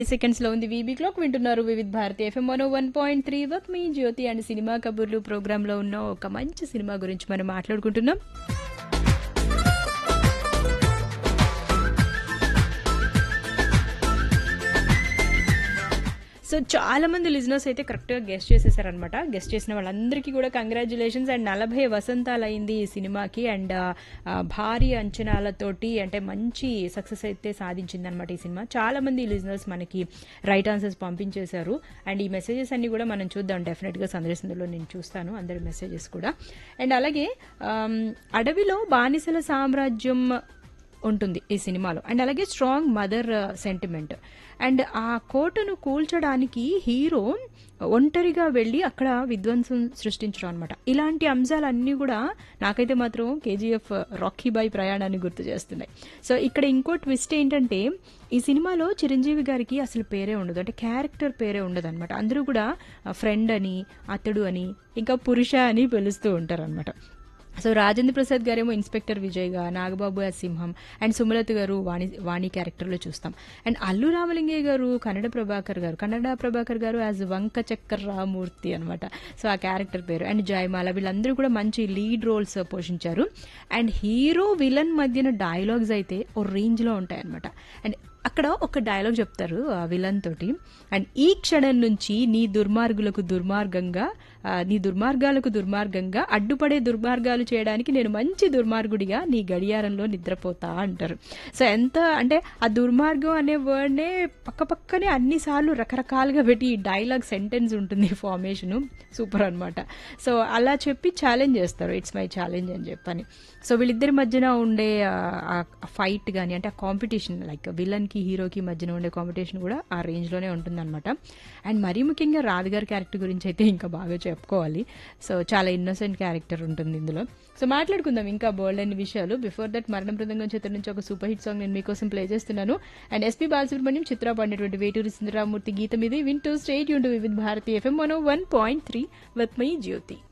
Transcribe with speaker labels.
Speaker 1: seconds లో ఉంది V B clock వింటున్నారు Vividh Bharati FM one one point three with me Jyothi and cinema కబుర్లు ప్రోగ్రామ్ లో ఉన్న ఒక మంచి సినిమా గురించి మనం మాట్లాడుకుంటున్నాం సో చాలా మంది లిజినర్స్ అయితే కరెక్ట్గా గెస్ట్ చేసేసారనమాట గెస్ట్ చేసిన వాళ్ళందరికీ కూడా కంగ్రాచులేషన్స్ అండ్ నలభై వసంతాలు అయింది ఈ సినిమాకి అండ్ భారీ అంచనాలతోటి అంటే మంచి సక్సెస్ అయితే సాధించింది అనమాట ఈ సినిమా చాలా మంది లిజినర్స్ మనకి రైట్ ఆన్సర్స్ పంపించేశారు అండ్ ఈ మెసేజెస్ అన్ని కూడా మనం చూద్దాం డెఫినెట్గా సందర్శనలో నేను చూస్తాను అందరి మెసేజెస్ కూడా అండ్ అలాగే ఆమ్, అడవిలో బానిసల సామ్రాజ్యం ఉంటుంది ఈ సినిమాలో అండ్ అలాగే స్ట్రాంగ్ మదర్ సెంటిమెంట్ అండ్ ఆ కోటను కూల్చడానికి హీరో ఒంటరిగా వెళ్ళి అక్కడ విధ్వంసం సృష్టించడం అనమాట ఇలాంటి అంశాలన్నీ కూడా నాకైతే మాత్రం కేజీఎఫ్ రాకీ బాయ్ ప్రయాణాన్ని గుర్తు చేస్తున్నాయి సో ఇక్కడ ఇంకో ట్విస్ట్ ఏంటంటే ఈ సినిమాలో చిరంజీవి గారికి అసలు పేరే ఉండదు అంటే క్యారెక్టర్ పేరే ఉండదు అనమాట అందరూ కూడా ఫ్రెండ్ అని అతడు అని ఇంకా పురుష అని పిలుస్తూ ఉంటారు అనమాట సో రాజేంద్ర ప్రసాద్ గారేమో ఇన్స్పెక్టర్ విజయ్గా నాగబాబు యాజ్ సింహం అండ్ సుమలత గారు వాణి వాణి క్యారెక్టర్లో చూస్తాం అండ్ అల్లు రామలింగయ్య గారు కన్నడ ప్రభాకర్ గారు కన్నడ ప్రభాకర్ గారు యాజ్ వంక చక్కర్ రామూర్తి అనమాట సో ఆ క్యారెక్టర్ పేరు అండ్ జయమాల వీళ్ళందరూ కూడా మంచి లీడ్ రోల్స్ పోషించారు అండ్ హీరో విలన్ మధ్యన డైలాగ్స్ అయితే ఓ రేంజ్లో ఉంటాయి అనమాట అండ్ అక్కడ ఒక డైలాగ్ చెప్తారు ఆ విలన్ తోటి అండ్ ఈ క్షణం నుంచి నీ దుర్మార్గులకు దుర్మార్గంగా ఆ, నీ దుర్మార్గాలకు దుర్మార్గంగా అడ్డుపడే దుర్మార్గాలు చేయడానికి నేను మంచి దుర్మార్గుడిగా నీ గడియారంలో నిద్రపోతా అంటారు సో ఎంత అంటే ఆ దుర్మార్గం అనే వర్డ్నే పక్క పక్కనే అన్నిసార్లు రకరకాలుగా పెట్టి ఈ డైలాగ్ సెంటెన్స్ ఉంటుంది ఫార్మేషను సూపర్ అనమాట సో అలా చెప్పి ఛాలెంజ్ చేస్తారు ఇట్స్ మై ఛాలెంజ్ అని చెప్పని సో వీళ్ళిద్దరి మధ్యన ఉండే ఫైట్ కానీ అంటే ఆ కాంపిటీషన్ లైక్ విలన్కి హీరోకి మధ్యన ఉండే కాంపిటీషన్ కూడా ఆ రేంజ్లోనే ఉంటుందన్నమాట అండ్ మరీ ముఖ్యంగా రాధగారి క్యారెక్టర్ గురించి అయితే ఇంకా బాగా చెప్పుకోవాలి సో చాలా ఇన్నోసెంట్ క్యారెక్టర్ ఉంటుంది ఇందులో సో మాట్లాడుకుందాం ఇంకా బోల్డ్ అన్ని విషయాలు బిఫోర్ దట్ మరణం బృందంగం చిత్రం నుంచి ఒక సూపర్ హిట్ సాంగ్ నేను మీకోసం ప్లే చేస్తున్నాను అండ్ ఎస్పీ బాలసుబ్రహ్మణ్యం చిత్ర పాడినటువంటి వేటూరి సుందరరామూర్తి గీతం ఇది వింటూ స్టేట్ యూన్ to Vividh Bharati FM one one point three with my Jyothi